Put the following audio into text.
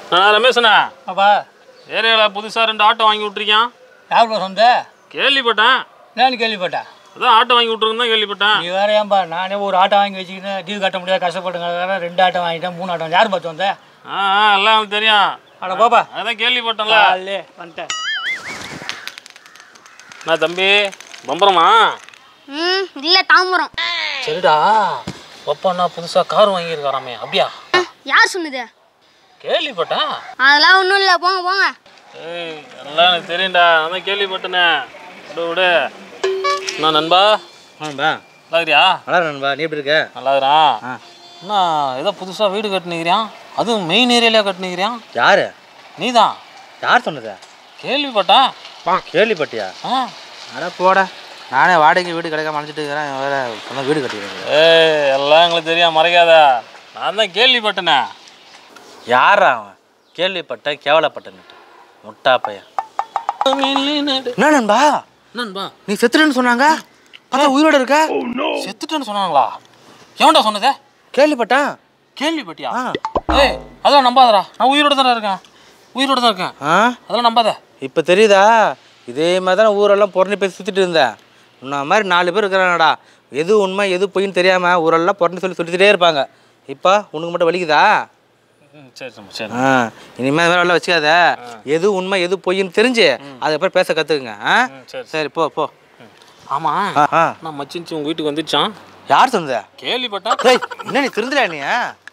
நான் ரமேஷண்ணா அப்பா ஏரியாவில் புதுசாக ரெண்டு ஆட்டோ வாங்கி விட்ருக்கியான் யாருப்பா சொந்த கேள்விப்பட்டேன் என்னன்னு கேள்விப்பட்டேன் அதான் ஆட்டோ வாங்கி விட்ருக்குன்னு தான் கேள்விப்பட்டேன் நீ வேற ஏன்பா நானே ஒரு ஆட்டோ வாங்கி வச்சுக்கின்னு டியூ கட்ட முடியாது கஷ்டப்பட்டுங்க ரெண்டு ஆட்டோ வாங்கிட்டேன் மூணு ஆட்டோ யார் பார்த்து வந்த ஆ ஆ எல்லாம் எனக்கு தெரியும் அட பாப்பா அதான் கேள்விப்பட்டேன்ல காலையிலே வந்துட்டேன் நான் தம்பி பம்பரமா ம் இல்லை தாம்பரம் சரிடா ஒப்பண்ணா புதுசாக கார் வாங்கியிருக்காராமே அப்படியா யார் சொன்னது கேள்விப்பட்டேன் அதெல்லாம் ஒன்றும் இல்லை போங்க போங்க ஏய் எல்லாம் எனக்கு தெரியும்டா அதான் கேள்விப்பட்டனே விடு விடு என்ன நண்பா ஆமாம்பா நல்லா இருக்கிறியா நல்லா இருக்கு நண்பா நீ எப்படி இருக்க நல்லா இருக்கிறான் என்ன ஏதோ புதுசாக வீடு கட்டினுக்கிறியான் அதுவும் மெயின் ஏரியாவில் கட்டினுக்கிறியான் யாரு நீ தான் யார் சொன்னது கேள்விப்பட்டேன் கேள்விப்பட்டியா ஆ அட போட நானே வாடகைக்கு வீடு கிடைக்காம அழைச்சிட்டு இருக்கிறேன் இவன் வேற சொந்த வீடு கட்டிடுறேன் ஏய் எல்லாம் எங்களுக்கு தெரியும் மறைக்காத நான் தான் கேள்விப்பட்டனே யாரா அவன் கேள்விப்பட்ட கேவலப்பட்டன்னுட்டு முட்டா பையன் என்ன நண்பா நண்பா நீ செத்துட்டேன்னு சொன்னாங்க பார்த்தா உயிரோட இருக்க செத்துட்டேன்னு சொன்னாங்களா எவன்டா சொன்னதே கேள்விப்பட்டேன் கேள்விப்பட்டியா ஆ ஏய் அதெல்லாம் நம்பாதடா நான் உயிரோட தானே இருக்கேன் உயிரோட தான் இருக்கேன் ஆ அதெல்லாம் நம்பாத இப்போ தெரியுதா இதே மாதிரி தான் ஊரெல்லாம் புறணி பேசி சுற்றிட்டு இருந்தேன் உன்ன மாதிரி நாலு பேர் இருக்கிறாங்கடா எது உண்மை எது பொய்ன்னு தெரியாமல் ஊரெல்லாம் புறணி சொல்லி சொல்லிக்கிட்டே இருப்பாங்க இப்போ உனக்கு மட்டும் வலிக்குதா ம், சரி சரி, சரி ஆ இனிமேல் வேற எல்லாம் வச்சுக்காத எது உண்மை எது பொய்ன்னு தெரிஞ்சு அதுக்கப்புறம் பேச கற்றுக்குங்க ஆ சரி. சரி போ போ ஆமா ஆ ஆ நான் மச்சின்ச்சு உங்க வீட்டுக்கு வந்துச்சான் யார் சொன்னது கேள்விப்பட்டேன் ஏய் என்ன நீ திருந்துடா நீ